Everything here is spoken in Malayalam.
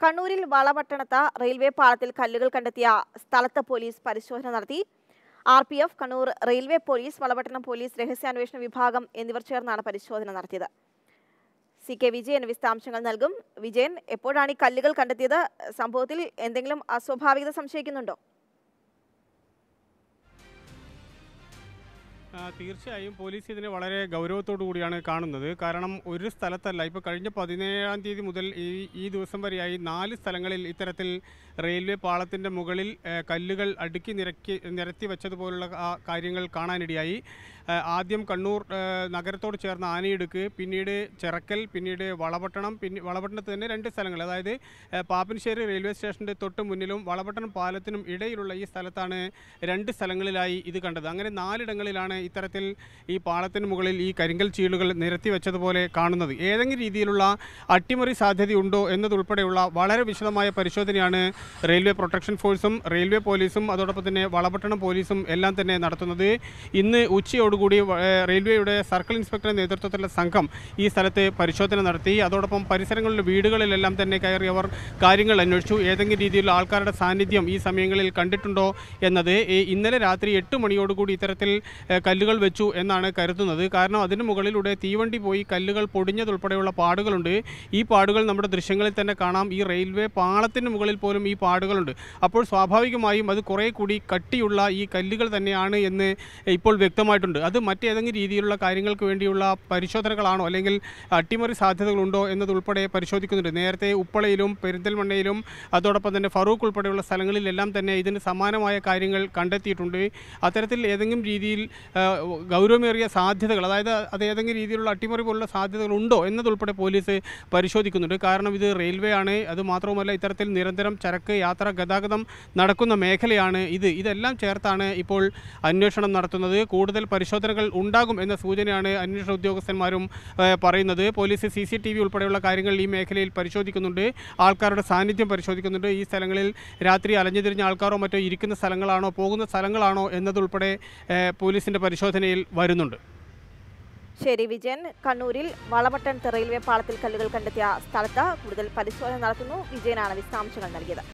കണ്ണൂരിൽ വളപട്ടണത്ത് റെയിൽവേ പാളത്തിൽ കല്ലുകൾ കണ്ടെത്തിയ സ്ഥലത്ത് പോലീസ് പരിശോധന നടത്തി R P F Kannur railway police Valapattanam police രഹസ്യാന്വേഷണ വിഭാഗം എന്നിവർ ചേർന്നാണ് പരിശോധന നടത്തിയത് സി കെ വിജയൻ വിശദാംശങ്ങൾ നൽകും വിജയൻ എപ്പോഴാണ് ഈ കല്ലുകൾ കണ്ടെത്തിയത് സംഭവത്തിൽ എന്തെങ്കിലും അസ്വാഭാവികത സംശയിക്കുന്നുണ്ടോ ആ, തീർച്ചയായും പോലീസ് ഇതിനെ വളരെ ഗൗരവത്തോടു കൂടിയാണ് കാണുന്നത് കാരണം ഒരു സ്ഥലത്തല്ല ഇപ്പോൾ കഴിഞ്ഞ പതിനേഴാം തീയതി മുതൽ ഈ ഈ ദിവസം വരെയായി നാല് സ്ഥലങ്ങളിൽ ഇത്തരത്തിൽ റെയിൽവേ പാളത്തിൻ്റെ മുകളിൽ ഏ, കല്ലുകൾ അടുക്കി നിരക്കി നിരത്തി വെച്ചതുപോലുള്ള ആ കാര്യങ്ങൾ കാണാനിടയായി ആ, ആദ്യം കണ്ണൂർ ഏ, നഗരത്തോട് ചേർന്ന ആനയിടുക്ക് പിന്നീട് ചിറക്കൽ പിന്നീട് വളപട്ടണം പിന്നെ വളപട്ടണത്ത് തന്നെ രണ്ട് സ്ഥലങ്ങൾ അതായത് ഏ, പാപ്പനശ്ശേരി റെയിൽവേ സ്റ്റേഷൻ്റെ തൊട്ട് മുന്നിലും വളപട്ടണം പാലത്തിനും ഇടയിലുള്ള ഈ സ്ഥലത്താണ് രണ്ട് സ്ഥലങ്ങളിലായി ഇത് കണ്ടത് അങ്ങനെ നാലിടങ്ങളിലാണ് ഇത്തരത്തിൽ ഈ പാളത്തിന് മുകളിൽ ഈ കരിങ്കൽ ചീളുകൾ നിരത്തി വെച്ചതുപോലെ കാണുന്നത് ഏതെങ്കിലും രീതിയിലുള്ള അട്ടിമറി സാധ്യതയുണ്ടോ എന്നതുൾപ്പെടെയുള്ള വളരെ വിശദമായ പരിശോധനയാണ് റെയിൽവേ പ്രൊട്ടക്ഷൻ ഫോഴ്സും റെയിൽവേ പോലീസും അതോടൊപ്പം തന്നെ വളപട്ടണം പോലീസും എല്ലാം തന്നെ നടത്തുന്നത് ഇന്ന് ഉച്ചയോടുകൂടി വ- ഏഹ് റെയിൽവേയുടെ സർക്കിൾ ഇൻസ്പെക്ടറുടെ നേതൃത്വത്തിലുള്ള സംഘം ഈ സ്ഥലത്ത് പരിശോധന നടത്തി അതോടൊപ്പം പരിസരങ്ങളിലെ വീടുകളിലെല്ലാം തന്നെ കയറി അവർ കാര്യങ്ങൾ അന്വേഷിച്ചു ഏതെങ്കിലും രീതിയിലുള്ള ആൾക്കാരുടെ സാന്നിധ്യം ഈ സമയങ്ങളിൽ കണ്ടിട്ടുണ്ടോ എന്നത് ഈ ഇന്നലെ രാത്രി എട്ട് മണിയോടുകൂടി ഇത്തരത്തിൽ ഏഹ്, കല്ലുകൾ വെച്ചു എന്നാണ് കരുതുന്നത് കാരണം അതിന് മുകളിലൂടെ തീവണ്ടി പോയി കല്ലുകൾ പൊടിഞ്ഞതുൾപ്പെടെയുള്ള പാടുകളുണ്ട് ഈ പാടുകൾ നമ്മുടെ ദൃശ്യങ്ങളിൽ തന്നെ കാണാം ഈ റെയിൽവേ പാളത്തിന് മുകളിൽ പോലും ഈ പാടുകളുണ്ട് അപ്പോൾ സ്വാഭാവികമായും അത് കുറേ കൂടി കട്ടിയുള്ള ഈ കല്ലുകൾ തന്നെയാണ് എന്ന് ഇപ്പോൾ വ്യക്തമായിട്ടുണ്ട് അത് മറ്റേതെങ്കിലും രീതിയിലുള്ള കാര്യങ്ങൾക്ക് വേണ്ടിയുള്ള പരിശോധനകളാണോ അല്ലെങ്കിൽ അട്ടിമറി സാധ്യതകളുണ്ടോ എന്നതുൾപ്പെടെ പരിശോധിക്കുന്നുണ്ട് നേരത്തെ ഉപ്പളയിലും പെരിന്തൽമണ്ണയിലും അതോടൊപ്പം തന്നെ ഫറൂഖ് ഉൾപ്പെടെയുള്ള സ്ഥലങ്ങളിലെല്ലാം തന്നെ ഇതിന് സമാനമായ കാര്യങ്ങൾ കണ്ടെത്തിയിട്ടുണ്ട് അത്തരത്തിൽ ഏതെങ്കിലും രീതിയിൽ ആ, ഗൗരവമേറിയ സാധ്യതകൾ അതായത് അത് ഏതെങ്കിലും രീതിയിലുള്ള അട്ടിമറി പോലുള്ള സാധ്യതകൾ ഉണ്ടോ എന്നതുൾപ്പെടെ പോലീസ് പരിശോധിക്കുന്നുണ്ട് കാരണം ഇത് റെയിൽവേ ആണ് അത് മാത്രവുമല്ല ഇത്തരത്തിൽ നിരന്തരം ചരക്ക് യാത്ര ഗതാഗതം നടക്കുന്ന മേഖലയാണ് ഇത് ഇതെല്ലാം ചേർത്താണ് ഇപ്പോൾ അന്വേഷണം നടത്തുന്നത് കൂടുതൽ പരിശോധനകൾ ഉണ്ടാകും എന്ന സൂചനയാണ് അന്വേഷണ ഉദ്യോഗസ്ഥന്മാരും ആ, പറയുന്നത് police C C T V ഉൾപ്പെടെയുള്ള കാര്യങ്ങൾ ഈ മേഖലയിൽ പരിശോധിക്കുന്നുണ്ട് ആൾക്കാരുടെ സാന്നിധ്യം പരിശോധിക്കുന്നുണ്ട് ഈ സ്ഥലങ്ങളിൽ രാത്രി അലഞ്ഞുതിരിഞ്ഞ ആൾക്കാരോ മറ്റോ ഇരിക്കുന്ന സ്ഥലങ്ങളാണോ പോകുന്ന സ്ഥലങ്ങളാണോ എന്നതുൾപ്പെടെ ആ, പോലീസിൻ്റെ പരിശോധനയിൽ വരുന്നുണ്ട് ശരി വിജയൻ കണ്ണൂരിൽ വളപട്ടണത്ത് റെയിൽവേ പാളത്തിൽ കല്ലുകൾ കണ്ടെത്തിയ സ്ഥലത്ത് കൂടുതൽ പരിശോധന നടത്തുന്നു വിജയനാണ് വിശദാംശങ്ങൾ നൽകിയത്